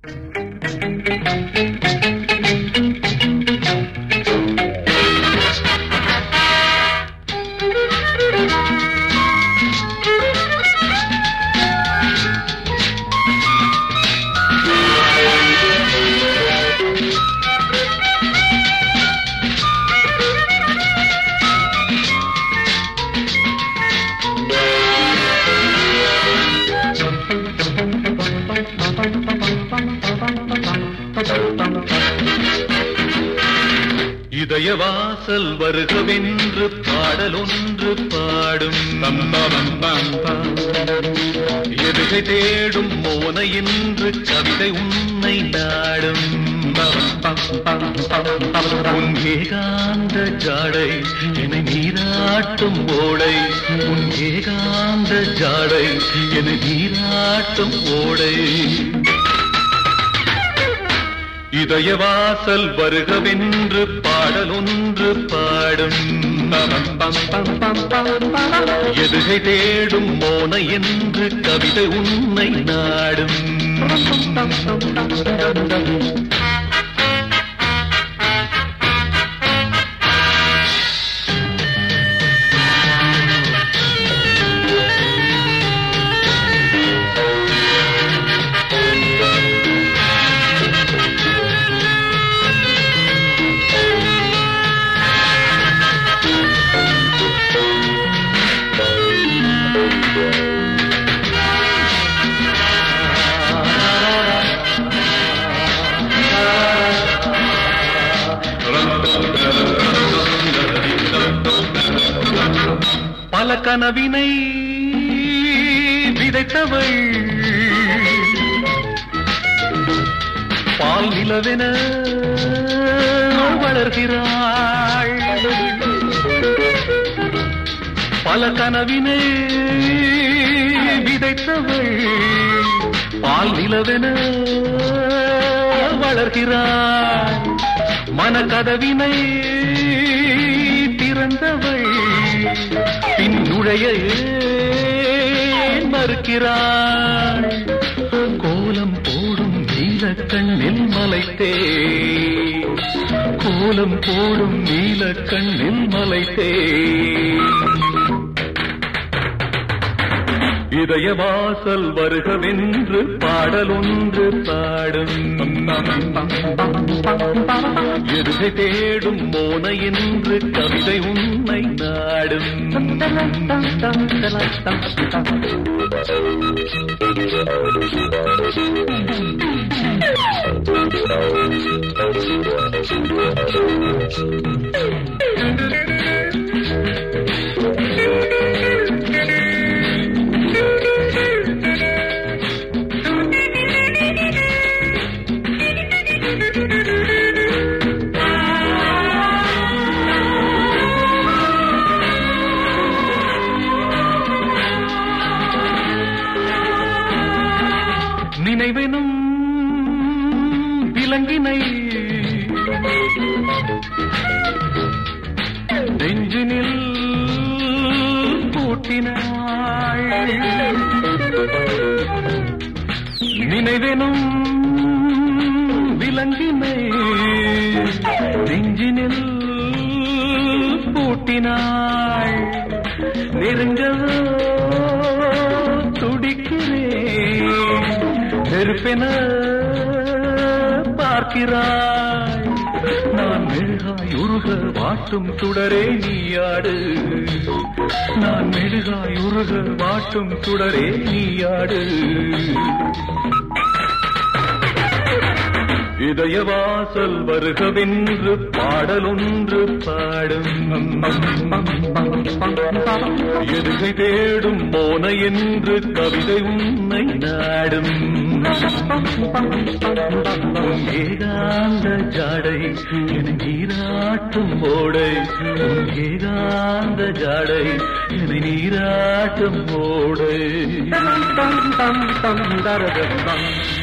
இதய வாசல் வருகவென்று பாடலொன்று பாடும் எதுகை தேடும் மோன என்று கவிதை உன்னை நாடும் உன் ஏகாந்த ஜாடை என்னை நீராட்டும் ஓடை உன் ஏகாந்த ஜாடை என்னை நீராட்டும் ஓடை இதய வாசல் வருகவென்று பாடலொன்று பாடும் எதுகை தேடும் மோன என்று கவிதை உன்னை நாடும் பல கனவினை விதைத்தவள் பால் நிலவென வளர்கிறாள் பல கனவினை விதைத்தவள் பால் நிலவென வளர்கிறாள் மனக்கதவினை திறந்தவள் பின் நுழைய ஏன் மறுக்கிறாள் கோலம் போடும் நீல கண்ணில் மலைத்தே கோலம் போடும் நீல கண்ணில் மலைத்தே இதய வாசல் வருகவென்று பாடலொன்று பாடும் எதுகை தேடும் மோன என்று கவிதை உன்னை நாடும் நினைவெனும் விலங்கினை நெஞ்சினில் பூட்டினாள் நினைவெனும் விலங்கினை நெஞ்சினில் பூட்டினாள் நெருங்கவோ துடிக்கிறேன் நெருப்பென பார்க்கிறாய் நான் மெழுகாய் உருக வாட்டும் சுடரே நீயாடு நான் மெழுகாய் உருக வாட்டும் சுடரே நீயாடு இதய வாசல் வருகவென்று பாடலொன்று பாடும் எதுகை தேடும் மோன என்று கவிதை உன்னை நாடும் உன் ஏகாந்த ஜாடை என நீராட்டும் ஓடை உன் ஏகாந்த ஜாடை என நீராட்டும் ஓடை தம் தம் தம் தம் தரதம் தம்